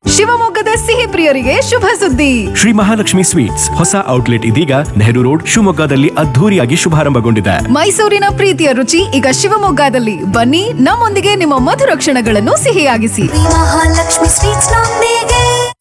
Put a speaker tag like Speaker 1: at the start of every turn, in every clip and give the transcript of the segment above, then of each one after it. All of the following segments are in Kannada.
Speaker 1: ಶಿವಮೊಗ್ಗದ ಸಿಹಿ ಪ್ರಿಯರಿಗೆ ಶುಭ ಸುದ್ದಿ
Speaker 2: ಶ್ರೀ ಮಹಾಲಕ್ಷ್ಮಿ ಸ್ವೀಟ್ಸ್ ಹೊಸ ಔಟ್ಲೆಟ್ ಇದೀಗ ನೆಹರು ರೋಡ್ ಶಿವಮೊಗ್ಗದಲ್ಲಿ ಅದ್ಧೂರಿಯಾಗಿ ಶುಭಾರಂಭಗೊಂಡಿದೆ
Speaker 1: ಮೈಸೂರಿನ ಪ್ರೀತಿಯ ರುಚಿ ಈಗ ಶಿವಮೊಗ್ಗದಲ್ಲಿ ಬನ್ನಿ ನಮ್ಮೊಂದಿಗೆ ನಿಮ್ಮ ಮಧುರ ಕ್ಷಣಗಳನ್ನು ಸಿಹಿಯಾಗಿಸಿ
Speaker 3: ಶ್ರೀ ಮಹಾಲಕ್ಷ್ಮಿ ಸ್ವೀಟ್ಸ್ ನೊಂದಿಗೆ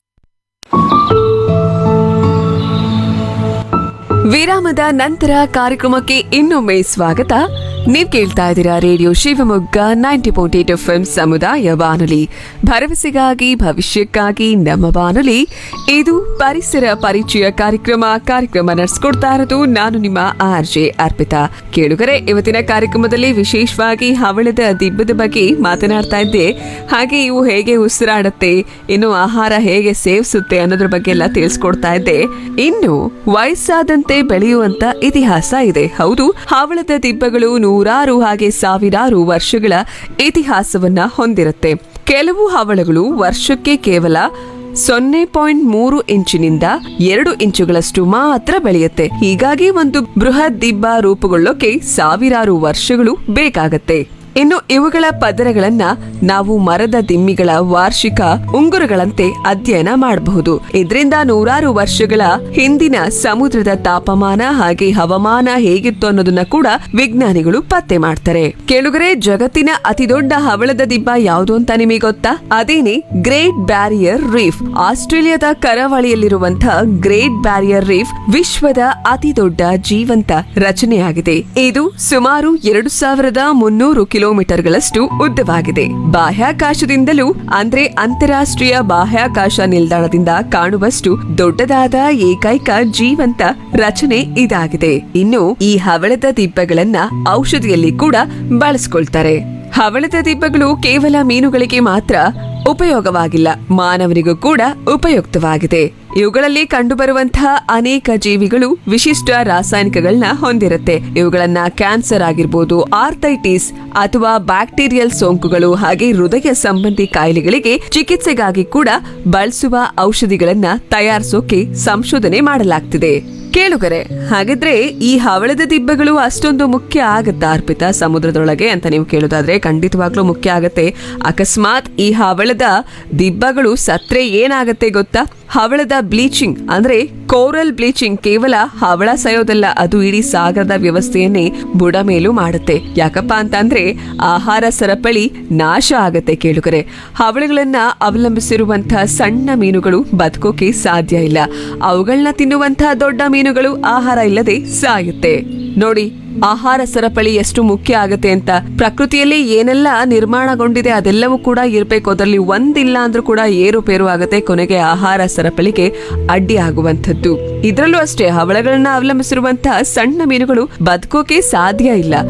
Speaker 4: ವಿರಾಮದ ನಂತರ ಕಾರ್ಯಕ್ರಮಕ್ಕೆ ಇನ್ನೊಮ್ಮೆ ಸ್ವಾಗತ ನೀವ್ ಕೇಳ್ತಾ ಇದ್ದೀರಾ radio Shivamogga ninety point eight F ಸಮುದಾಯ ಬಾನುಲಿ ಭರವಸೆಗಾಗಿ ಭವಿಷ್ಯಕ್ಕಾಗಿ ನಮ್ಮ ಬಾನುಲಿ ಇದು ಪರಿಸರ ಪರಿಚಯ ಕಾರ್ಯಕ್ರಮ ಕಾರ್ಯಕ್ರಮ ನಡೆಸ್ಕೊಡ್ತಾ ಇರೋದು ನಾನು ನಿಮ್ಮ ಆರ್ ಜೆ ಅರ್ಪಿತಾ ಕೇಳುಗರೆ ಇವತ್ತಿನ ಕಾರ್ಯಕ್ರಮದಲ್ಲಿ ವಿಶೇಷವಾಗಿ ಹವಳದ ದಿಬ್ಬದ ಬಗ್ಗೆ ಮಾತನಾಡ್ತಾ ಇದ್ದೆ ಹಾಗೆ ಇವು ಹೇಗೆ ಉಸಿರಾಡುತ್ತೆ ಇನ್ನು ಆಹಾರ ಹೇಗೆ ಸೇವಿಸುತ್ತೆ ಅನ್ನೋದ್ರ ಬಗ್ಗೆ ಎಲ್ಲ ತಿಳಿಸ್ಕೊಡ್ತಾ ಇದ್ದೆ ಇನ್ನು ವಯಸ್ಸಾದಂತೆ ಬೆಳೆಯುವಂತ ಇತಿಹಾಸ ಇದೆ ಹೌದು ಹವಳದ ದಿಬ್ಬಗಳು ನೂರಾರು ಹಾಗೆ ಸಾವಿರಾರು ವರ್ಷಗಳ ಇತಿಹಾಸವನ್ನ ಹೊಂದಿರುತ್ತೆ ಕೆಲವು ಹವಳಗಳು ವರ್ಷಕ್ಕೆ ಕೇವಲ ಸೊನ್ನೆ ಪಾಯಿಂಟ್ ಮೂರು ಇಂಚಿನಿಂದ ಎರಡು ಇಂಚುಗಳಷ್ಟು ಮಾತ್ರ ಬೆಳೆಯುತ್ತೆ ಹೀಗಾಗಿ ಒಂದು ಬೃಹತ್ ದಿಬ್ಬ ರೂಪುಗೊಳ್ಳೋಕೆ ಸಾವಿರಾರು ವರ್ಷಗಳು ಬೇಕಾಗತ್ತೆ ಇನ್ನು ಇವುಗಳ ಪದರಗಳನ್ನ ನಾವು ಮರದ ದಿಮ್ಮಿಗಳ ವಾರ್ಷಿಕ ಉಂಗುರಗಳಂತೆ ಅಧ್ಯಯನ ಮಾಡಬಹುದು ಇದರಿಂದ ನೂರಾರು ವರ್ಷಗಳ ಹಿಂದಿನ ಸಮುದ್ರದ ತಾಪಮಾನ ಹಾಗೆ ಹವಾಮಾನ ಹೇಗಿತ್ತು ಅನ್ನೋದನ್ನ ಕೂಡ ವಿಜ್ಞಾನಿಗಳು ಪತ್ತೆ ಮಾಡ್ತಾರೆ ಕೇಳುಗರೆ ಜಗತ್ತಿನ ಅತಿದೊಡ್ಡ ಹವಳದ ದಿಬ್ಬ ಯಾವುದು ಅಂತ ನಿಮಗೆ ಗೊತ್ತಾ ಅದೇನೆ ಗ್ರೇಟ್ ಬ್ಯಾರಿಯರ್ ರೀಫ್ ಆಸ್ಟ್ರೇಲಿಯಾದ ಕರಾವಳಿಯಲ್ಲಿರುವಂತಹ ಗ್ರೇಟ್ ಬ್ಯಾರಿಯರ್ ರೀಫ್ ವಿಶ್ವದ ಅತಿ ದೊಡ್ಡ ಜೀವಂತ ರಚನೆಯಾಗಿದೆ ಇದು ಸುಮಾರು ಎರಡು ಸಾವಿರದ ಮುನ್ನೂರು ಕಿಲೋಮೀಟರ್ಗಳಷ್ಟು ಉದ್ದವಾಗಿದೆ ಬಾಹ್ಯಾಕಾಶದಿಂದಲೂ ಅಂದ್ರೆ ಅಂತಾರಾಷ್ಟ್ರೀಯ ಬಾಹ್ಯಾಕಾಶ ನಿಲ್ದಾಣದಿಂದ ಕಾಣುವಷ್ಟು ದೊಡ್ಡದಾದ ಏಕೈಕ ಜೀವಂತ ರಚನೆ ಇದಾಗಿದೆ ಇನ್ನು ಈ ಹವಳದ ದಿಬ್ಬಗಳನ್ನ ಔಷಧಿಯಲ್ಲಿ ಕೂಡ ಬಳಸ್ಕೊಳ್ತಾರೆ ಹವಳದ ದಿಬ್ಬಗಳು ಕೇವಲ ಮೀನುಗಳಿಗೆ ಮಾತ್ರ ಉಪಯೋಗವಾಗಿಲ್ಲ ಮಾನವನಿಗೂ ಕೂಡ ಉಪಯುಕ್ತವಾಗಿದೆ ಇವುಗಳಲ್ಲಿ ಕಂಡುಬರುವಂತಹ ಅನೇಕ ಜೀವಿಗಳು ವಿಶಿಷ್ಟ ರಾಸಾಯನಿಕಗಳನ್ನ ಹೊಂದಿರುತ್ತೆ ಇವುಗಳನ್ನ ಕ್ಯಾನ್ಸರ್ ಆಗಿರ್ಬೋದು ಆರ್ಥೈಟಿಸ್ ಅಥವಾ ಬ್ಯಾಕ್ಟೀರಿಯಲ್ ಸೋಂಕುಗಳು ಹಾಗೆ ಹೃದಯ ಸಂಬಂಧಿ ಕಾಯಿಲೆಗಳಿಗೆ ಚಿಕಿತ್ಸೆಗಾಗಿ ಕೂಡ ಬಳಸುವ ಔಷಧಿಗಳನ್ನ ತಯಾರಿಸೋಕೆ ಸಂಶೋಧನೆ ಮಾಡಲಾಗ್ತಿದೆ ಕೇಳುಗರೆ ಹಾಗಿದ್ರೆ ಈ ಹವಳದ ದಿಬ್ಬಗಳು ಅಷ್ಟೊಂದು ಮುಖ್ಯ ಆಗತ್ತಾ ಅರ್ಪಿತ ಸಮುದ್ರದೊಳಗೆ ಅಂತ ನೀವು ಕೇಳೋದಾದ್ರೆ ಖಂಡಿತವಾಗ್ಲೂ ಮುಖ್ಯ ಆಗತ್ತೆ ಅಕಸ್ಮಾತ್ ಈ ಹವಳದ ದಿಬ್ಬಗಳು ಸತ್ರೆ ಏನಾಗತ್ತೆ ಗೊತ್ತಾ ಹವಳದ ಬ್ಲೀಚಿಂಗ್ ಅಂದ್ರೆ ಕೋರಲ್ ಬ್ಲೀಚಿಂಗ್ ಕೇವಲ ಹವಳ ಸಯೋದಲ್ಲ ಅದು ಇಡೀ ಸಾಗರದ ವ್ಯವಸ್ಥೆಯನ್ನೇ ಬುಡ ಮೇಲೂ ಮಾಡುತ್ತೆ ಯಾಕಪ್ಪ ಅಂತಂದ್ರೆ ಆಹಾರ ಸರಪಳಿ ನಾಶ ಆಗತ್ತೆ ಕೇಳುಗರೆ ಹವಳಗಳನ್ನ ಅವಲಂಬಿಸಿರುವಂತಹ ಸಣ್ಣ ಮೀನುಗಳು ಬದುಕೋಕೆ ಸಾಧ್ಯ ಇಲ್ಲ ಅವುಗಳನ್ನ ತಿನ್ನುವಂತಹ ದೊಡ್ಡ ಮೀನುಗಳು ಆಹಾರ ಇಲ್ಲದೆ ಸಾಯುತ್ತೆ ನೋಡಿ ಆಹಾರ ಸರಪಳಿ ಎಷ್ಟು ಮುಖ್ಯ ಆಗತ್ತೆ ಅಂತ ಪ್ರಕೃತಿಯಲ್ಲಿ ಏನೆಲ್ಲ ನಿರ್ಮಾಣಗೊಂಡಿದೆ ಅದೆಲ್ಲವೂ ಕೂಡ ಇರಬೇಕು ಅದರಲ್ಲಿ ಒಂದಿಲ್ಲ ಅಂದ್ರೂ ಕೂಡ ಏರುಪೇರು ಆಗತ್ತೆ ಕೊನೆಗೆ ಆಹಾರ ಸರಪಳಿಗೆ ಅಡ್ಡಿ ಆಗುವಂಥದ್ದು ಇದರಲ್ಲೂ ಅಷ್ಟೇ ಹವಳಗಳನ್ನ ಅವಲಂಬಿಸಿರುವಂತಹ ಸಣ್ಣ ಮೀನುಗಳು ಬದುಕೋಕೆ ಸಾಧ್ಯ ಇಲ್ಲ